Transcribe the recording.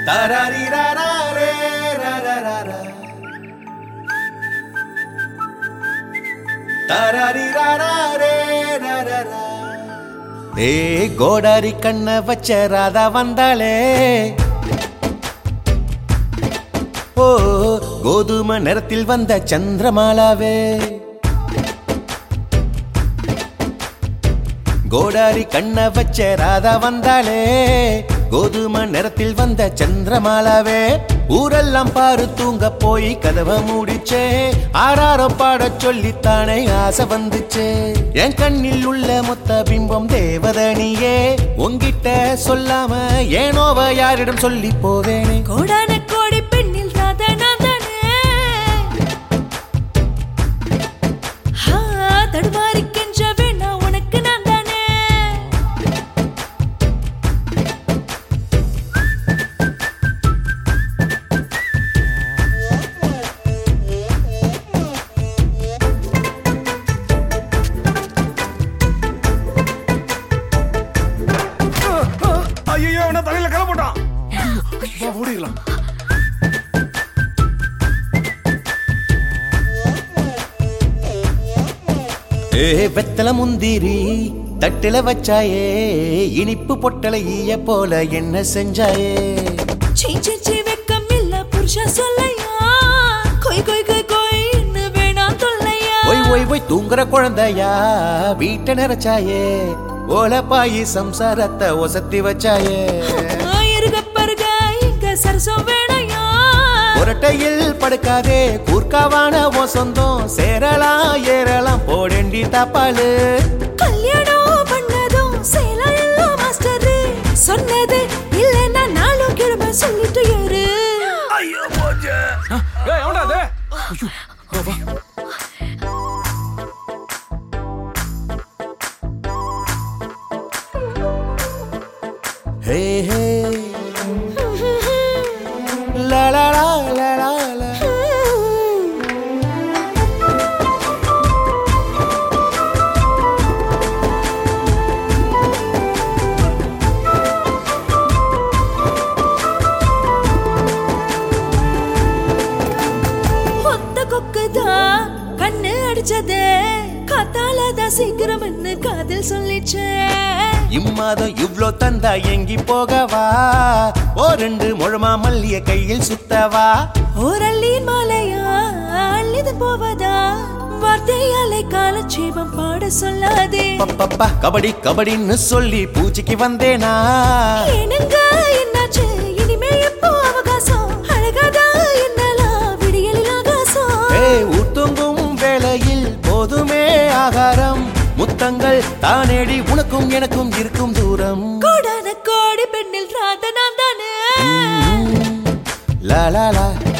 தரரிரரரே, ரரரரா. தரரிரரரே, ரரரா. ஏ கோடாரி கண்ண வச்ச ராதா வந்தாளே ஓ கோதும நிறத்தில் வந்த சந்திரமாலாவே கோடாரி கண்ண வச்ச ராதா வந்தாளே கோதும நிறத்தில் வந்த சந்திரமாலாவே ஊரெல்லாம் பாரு தூங்க போய் கதவை மூடிச்சே ஆறாரோ பாடச் சொல்லித்தானே ஆசை வந்துச்சே என் கண்ணில் உள்ள மொத்த பிம்பம் தேவதனியே உங்கிட்ட சொல்லாம ஏனோவ யாரிடம் சொல்லி போவேனே கோடான கோடி பெண்ணில் ராதா நான் தானே ஹா, தடுமாறி கெஞ்ச வேணா உனக்கு நான் தானே ஐயோ அவன தலையில கல போட்டான் வா ஓடிடலாம் ஏ வெத்தல முந்திரி தட்டுல வச்சாயே இனிப்பு பொட்டல ஈய போல என்ன செஞ்சாயே சீ சீ சீ வெக்கம் இல்ல புருஷா சொல்லையா கொய் கொய் கொய் கொய்ன்னு வேணாம் தொல்லையா ஒய் ஒய் ஒய் தூங்குற குழந்தையா வீட்டை நிறைச்சாயே ஓல பாயி சம்சாரத்தை ஒசத்தி வச்சாயே இருக பருக இங்க சரசம் வேணையா புரட்டையில் படுக்காதே கூர்க்காவான உன் சொந்தம் சேரலாம் ஏறலாம் போடண்டி தப்பாலு கல்யாணம் பண்ணதும் சேலம் எல்லாம் மாஸ்டர் சொன்னது இல்லைன்னா நாளும் கிழமை சொல்லிட்டு ஏறு ஐயோ போச்சு ஏய் எவன்டா அது ஐயோ வா வா ஹே ஹே லா லா லா லா லா லா ஒத்த கொக்குதான் கண்ணு அடிச்சதே காத்தாலதான் சீக்கிரம்னு காதல் சொல்லிச்சே இம்மாதம் இவ்ளோ தந்தா எங்கி போகவா ஓ ரெண்டு முழமா மல்லிய கையில் சுத்தவா ஓரள்ளியின் மாலையா அள்ளிது போவதா வார்த்தையாலே காலட்சேபம் பாட சொல்லாதே பப்பப்பா கபடி கபடின்னு சொல்லி பூஜைக்கு வந்தேனா ஏனுங்க என்னாச்சு இனிமே எப்போ அவகாசம் அழகாதா என்னலாம் விடியலில் ஆகாசம் ஏ ஊத்துங்கும் வேளையில் போதுமே ஆகாரம் முத்தங்கள் தானேடி உனக்கும் எனக்கும் இருக்கும் தூரம் கோடான கோடி பெண்ணில் ராத நான் தானே லா லா லா